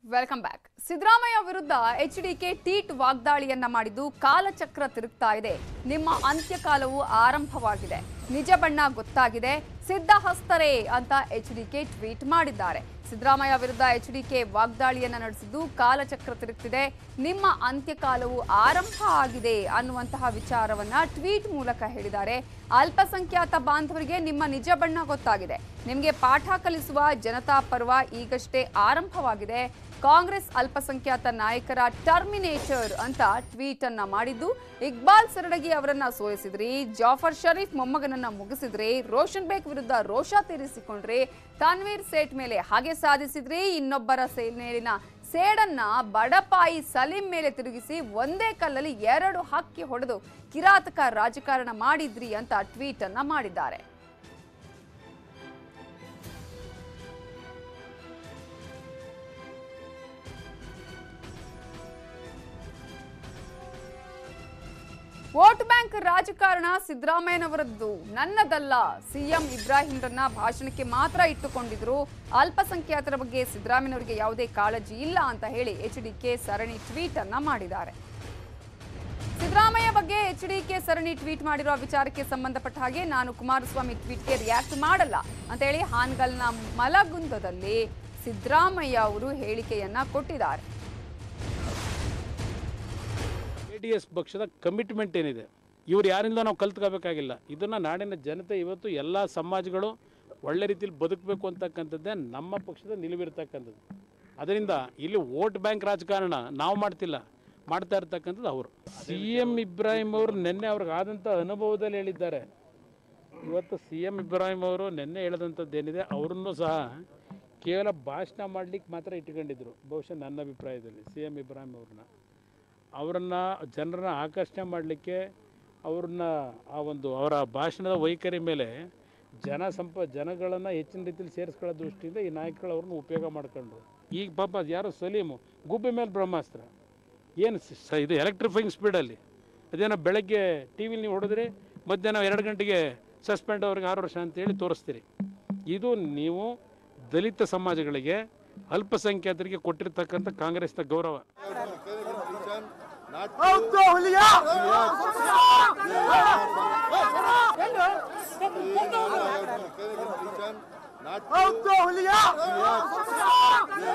welcome back Siddaramaiah ವಿರುದ್ಧ H DK ಟೀಟ್ ವಾಗ್ದಾಳಿಯನ್ನ ಮಾಡಿದ್ದು ಕಾಲಚಕ್ರ ತಿರುಗ್ತಾ ಇದೆ ನಿಮ್ಮ ಅಂತ್ಯಕಾಲವು ಆರಂಭವಾಗಿದೆ ನಿಜ ಬಣ್ಣ ಗೊತ್ತಾಗಿದೆ ಸಿದ್ಧ ಹಸ್ತರೇ ಅಂತ ಎಚ್ ಡಿಕೆ ಟ್ವೀಟ್ ಮಾಡಿದ್ದಾರೆ ಸಿದ್ದರಾಮಯ್ಯ ವಿರುದ್ಧ ಎಚ್ ಡಿಕೆ ವಾಗ್ದಾಳಿಯನ್ನ ನಡೆಸಿದ್ದು ಕಾಲಚಕ್ರ ತಿರುಗ್ತಿದೆ ನಿಮ್ಮ ಅಂತ್ಯಕಾಲವು ಆರಂಭ ಆಗಿದೆ ಅನ್ನುವಂತಹ ವಿಚಾರವನ್ನ ಟ್ವೀಟ್ ಮೂಲಕ ಹೇಳಿದ್ದಾರೆ ಅಲ್ಪಸಂಖ್ಯಾತ ಬಾಂಧವರಿಗೆ ನಿಮ್ಮ ನಿಜ ಬಣ್ಣ ಗೊತ್ತಾಗಿದೆ ನಿಮಗೆ ಪಾಠ ಕಲಿಸುವ ಜನತಾ ಪರ್ವ ಈಗಷ್ಟೇ ಆರಂಭವಾಗಿದೆ ಕಾಂಗ್ರೆಸ್ ಅಲ್ಪಸಂಖ್ಯಾತ ನಾಯಕರ ಟರ್ಮಿನೇಟರ್ ಅಂತ ಟ್ವೀಟ್ ಅನ್ನ ಮಾಡಿದ್ದು ಇಕ್ಬಾಲ್ ಸರಡಗಿ ಅವರನ್ನ ಸೋಲಿಸಿದ್ರಿ ಜಾಫರ್ ಶರೀಫ್ ಮೊಮ್ಮಗನನ್ನ ಮುಗಿಸಿದ್ರಿ ರೋಷನ್ ಬೇಗ್ ವಿರುದ್ಧ ರೋಷ ತೀರಿಸಿಕೊಂಡ್ರಿ ತನ್ವೀರ್ ಸೇಠ್ ಮೇಲೆ ಹಾಗೆ ಸಾಧಿಸಿದ್ರಿ ಇನ್ನೊಬ್ಬರ ಸೇನೆಯಲ್ಲಿನ ಸೇಡನ್ನ ಬಡಪಾಯಿ ಸಲೀಂ ಮೇಲೆ ತಿರುಗಿಸಿ ಒಂದೇ ಕಲ್ಲಲ್ಲಿ ಎರಡು ಹಕ್ಕಿ ಹೊಡೆದು ಕಿರಾತಕ ರಾಜಕಾರಣ ಮಾಡಿದ್ರಿ ಅಂತ ಟ್ವೀಟ್ ಅನ್ನ ಮಾಡಿದ್ದಾರೆ ವೋಟ್ ಬ್ಯಾಂಕ್ ರಾಜಕಾರಣ ಸಿದ್ದರಾಮಯ್ಯನವರದ್ದು ನನ್ನದಲ್ಲ ಸಿಎಂ ಇಬ್ರಾಹಿಂರನ್ನ ಭಾಷಣಕ್ಕೆ ಮಾತ್ರ ಇಟ್ಟುಕೊಂಡಿದ್ರು ಅಲ್ಪಸಂಖ್ಯಾತರ ಬಗ್ಗೆ ಸಿದ್ದರಾಮಯ್ಯನವರಿಗೆ ಯಾವುದೇ ಕಾಳಜಿ ಇಲ್ಲ ಅಂತ ಹೇಳಿ ಎಚ್ ಡಿಕೆ ಸರಣಿ ಟ್ವೀಟ್ ಅನ್ನ ಮಾಡಿದ್ದಾರೆ ಸಿದ್ದರಾಮಯ್ಯ ಬಗ್ಗೆ ಎಚ್ ಡಿಕೆ ಸರಣಿ ಟ್ವೀಟ್ ಮಾಡಿರುವ ವಿಚಾರಕ್ಕೆ ಸಂಬಂಧಪಟ್ಟ ಹಾಗೆ ನಾನು ಕುಮಾರಸ್ವಾಮಿ ಟ್ವೀಟ್ಗೆ ರಿಯಾಕ್ಟ್ ಮಾಡಲ್ಲ ಅಂತ ಹೇಳಿ ಹಾನ್ಗಲ್ನ ಮಲಗುಂದದಲ್ಲಿ ಸಿದ್ದರಾಮಯ್ಯ ಅವರು ಹೇಳಿಕೆಯನ್ನ ಕೊಟ್ಟಿದ್ದಾರೆ ಜೆ ಡಿ ಎಸ್ ಪಕ್ಷದ ಕಮಿಟ್ಮೆಂಟ್ ಏನಿದೆ ಇವ್ರು ಯಾರಿಂದ ನಾವು ಕಲ್ತ್ಕೋಬೇಕಾಗಿಲ್ಲ ಇದನ್ನು ನಾಡಿನ ಜನತೆ ಇವತ್ತು ಎಲ್ಲ ಸಮಾಜಗಳು ಒಳ್ಳೆ ರೀತಿಯಲ್ಲಿ ಬದುಕಬೇಕು ಅಂತಕ್ಕಂಥದ್ದೇ ನಮ್ಮ ಪಕ್ಷದ ನಿಲುವಿರ್ತಕ್ಕಂಥದ್ದು ಅದರಿಂದ ಇಲ್ಲಿ ವೋಟ್ ಬ್ಯಾಂಕ್ ರಾಜಕಾರಣ ನಾವು ಮಾಡ್ತಿಲ್ಲ ಮಾಡ್ತಾ ಇರ್ತಕ್ಕಂಥದ್ದು ಅವರು ಸಿ ಎಂ ಇಬ್ರಾಹಿಂ ಅವರು ನಿನ್ನೆ ಅವ್ರಿಗೆ ಆದಂಥ ಅನುಭವದಲ್ಲಿ ಹೇಳಿದ್ದಾರೆ ಇವತ್ತು ಸಿ ಎಂ ಇಬ್ರಾಹಿಂ ಅವರು ನಿನ್ನೆ ಹೇಳಿದಂಥದ್ದು ಏನಿದೆ ಅವ್ರನ್ನೂ ಸಹ ಕೇವಲ ಭಾಷಣ ಮಾಡಲಿಕ್ಕೆ ಮಾತ್ರ ಇಟ್ಕೊಂಡಿದ್ರು ಬಹುಶಃ ನನ್ನ ಅಭಿಪ್ರಾಯದಲ್ಲಿ ಸಿ ಎಂ ಇಬ್ರಾಹಿಂ ಅವ್ರನ್ನ ಅವರನ್ನು ಜನರನ್ನ ಆಕರ್ಷಣೆ ಮಾಡಲಿಕ್ಕೆ ಅವ್ರನ್ನ ಆ ಒಂದು ಅವರ ಭಾಷಣದ ವೈಖರಿ ಮೇಲೆ ಜನ ಸಂಪ ಜನಗಳನ್ನು ಹೆಚ್ಚಿನ ರೀತಿಯಲ್ಲಿ ಸೇರಿಸ್ಕೊಳ್ಳೋ ದೃಷ್ಟಿಯಿಂದ ಈ ನಾಯಕರು ಅವ್ರನ್ನ ಉಪಯೋಗ ಮಾಡ್ಕೊಂಡ್ರು ಈಗ ಪಾಪ ಅದು ಯಾರೋ ಸಲೀಮು ಗುಬ್ಬಿ ಮೇಲೆ ಬ್ರಹ್ಮಾಸ್ತ್ರ ಏನು ಸ ಇದು ಎಲೆಕ್ಟ್ರಿಫೈಯಿಂಗ್ ಸ್ಪೀಡಲ್ಲಿ ಅದೇನೋ ಬೆಳಗ್ಗೆ ಟಿ ವಿಲಿ ನೀವು ಹೊಡೆದ್ರಿ ಮಧ್ಯಾಹ್ನ ಎರಡು ಗಂಟೆಗೆ ಸಸ್ಪೆಂಡ್ ಅವ್ರಿಗೆ ಆರು ವರ್ಷ ಅಂತೇಳಿ ತೋರಿಸ್ತೀರಿ ಇದು ನೀವು ದಲಿತ ಸಮಾಜಗಳಿಗೆ ಅಲ್ಪಸಂಖ್ಯಾತರಿಗೆ ಕೊಟ್ಟಿರ್ತಕ್ಕಂಥ ಕಾಂಗ್ರೆಸ್ನ ಗೌರವ Not